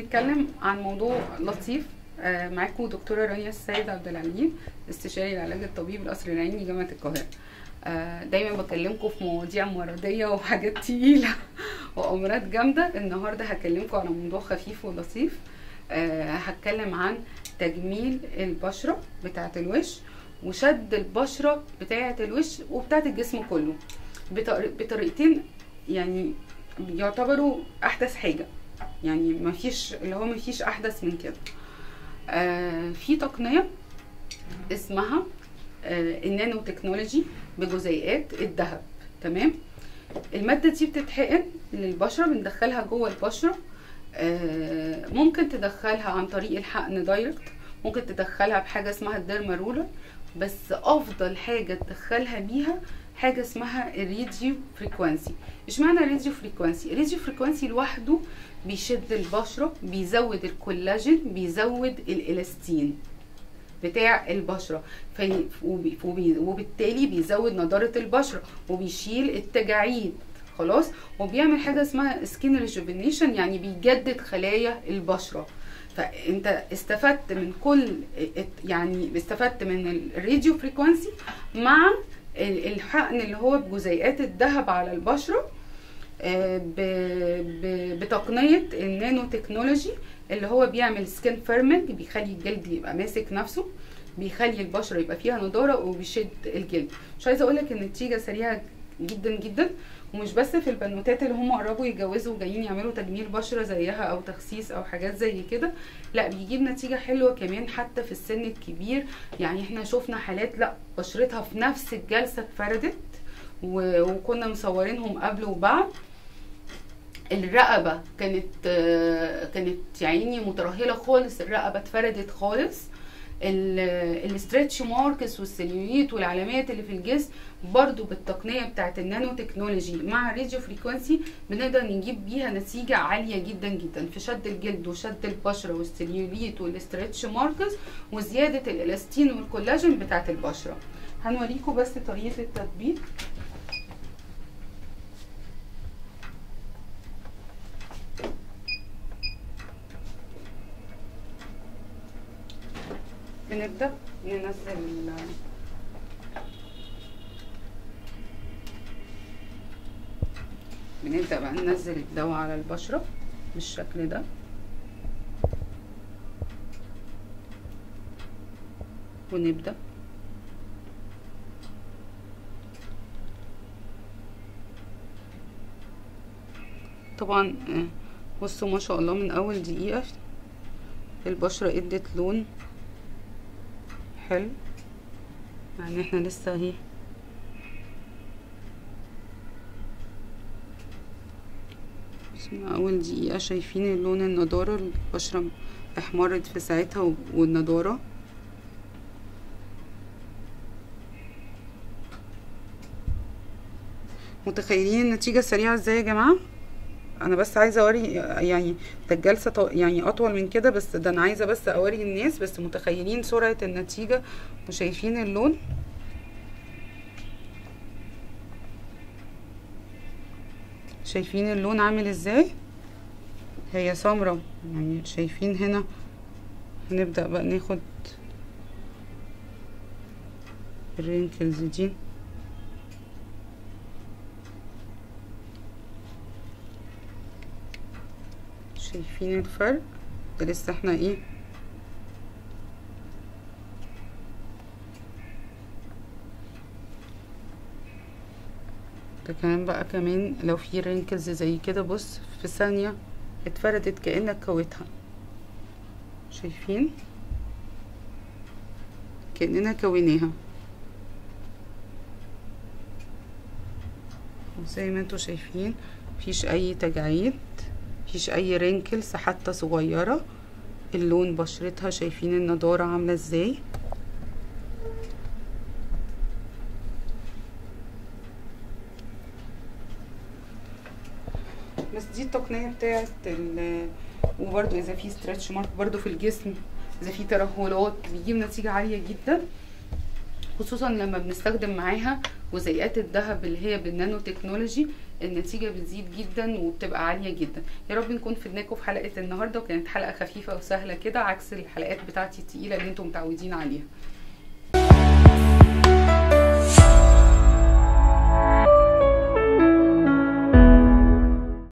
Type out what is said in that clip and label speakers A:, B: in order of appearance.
A: هنتكلم عن موضوع لطيف آه، معاكم دكتورة رانيا السيد عبد العليم استشاري العلاج الطبيب القصر العيني جامعة القاهرة آه، دايما بكلمكم في مواضيع مرضية وحاجات تقيلة وأمراض جامدة النهاردة هكلمكم على موضوع خفيف ولطيف آه، هتكلم عن تجميل البشرة بتاعة الوش وشد البشرة بتاعة الوش وبتاعة الجسم كله بطر- بطريقتين يعني يعتبروا أحدث حاجة يعني مفيش اللي هو مفيش أحدث من كده آه في تقنية اسمها آه النانو تكنولوجي بجزيئات الذهب تمام المادة دي بتتحقن للبشرة بندخلها جوه البشرة آه ممكن تدخلها عن طريق الحقن دايركت ممكن تدخلها بحاجة اسمها الديرما رولر بس افضل حاجة تدخلها بيها حاجة اسمها الريديو فريكوانسي اشمعنى الريديو فريكوانسي الريديو فريكوانسي لوحده بيشد البشرة بيزود الكولاجين بيزود الالاستين بتاع البشرة في وبي وبي وبالتالي بيزود نضارة البشرة وبيشيل التجاعيد خلاص وبيعمل حاجة اسمها سكين ريجوفينيشن يعني بيجدد خلايا البشرة فانت استفدت من كل يعني استفدت من الراديو فريكوانسي مع الحقن اللي هو بجزيئات الذهب على البشره آه، ب- ب- بتقنيه النانو تكنولوجي اللي هو بيعمل سكين فيرمنج بيخلي الجلد يبقى ماسك نفسه بيخلي البشره يبقى فيها نضاره وبيشد الجلد مش عايزه اقول لك النتيجه سريعه جدا جدا ومش بس في البنوتات اللي هم قربوا يتجوزوا وجايين يعملوا تجميل بشره زيها او تخسيس او حاجات زي كده لا بيجيب نتيجه حلوه كمان حتى في السن الكبير يعني احنا شفنا حالات لا بشرتها في نفس الجلسه اتفردت و- وكنا مصورينهم قبل وبعد الرقبه كانت آه، كانت يعني مترهله خالص الرقبه اتفردت خالص الاسترتش ماركس والسيليوليت والعلامات اللي في الجسم برضو بالتقنيه بتاعت النانو تكنولوجي مع الراديو فريكوانسي بنقدر نجيب بيها نتيجه عاليه جدا جدا في شد الجلد وشد البشره والسيليوليت والاسترتش ماركس وزياده الالاستين والكولاجين بتاعت البشره هنوريكم بس طريقه التطبيق بنبدأ ننزل ال- بنبدأ بقى ننزل الدواء على البشرة بالشكل ده ونبدأ طبعا آه، بصوا ما شاء الله من أول دقيقة البشرة ادت لون حلو يعني احنا لسه اهي بس من اول دقيقة شايفين اللون النضارة البشرة احمرت في ساعتها و- والنضارة متخيلين النتيجة سريعة ازاي يا جماعة انا بس عايزه اوري يعني ده الجلسه طو... يعني اطول من كده بس ده انا عايزه بس اوري الناس بس متخيلين سرعه النتيجه وشايفين اللون شايفين اللون عامل ازاي هي سمرة يعني شايفين هنا هنبدأ بقى ناخد الرينكلز دي شايفين الفرق ده لسه احنا ايه ده كمان بقى كمان لو في رينكلز زي كده بص في ثانية اتفردت كأنك كويتها شايفين كأننا كويناها زي ما انتوا شايفين مفيش اي تجاعيد مفيش اي رينكلز حتى صغيرة اللون بشرتها شايفين النضارة عاملة ازاي بس دي التقنية بتاعت ال وبرده اذا في ستريتش مارك برده في الجسم اذا في ترهلات بيجيب نتيجة عالية جدا خصوصا لما بنستخدم معاها جزيئات الذهب اللي هي بالنانو تكنولوجي النتيجة بتزيد جدا وبتبقى عالية جدا يا رب نكون فدناكم في حلقة النهاردة وكانت حلقة خفيفة وسهلة كده عكس الحلقات بتاعتي التقيلة اللي انتم متعودين عليها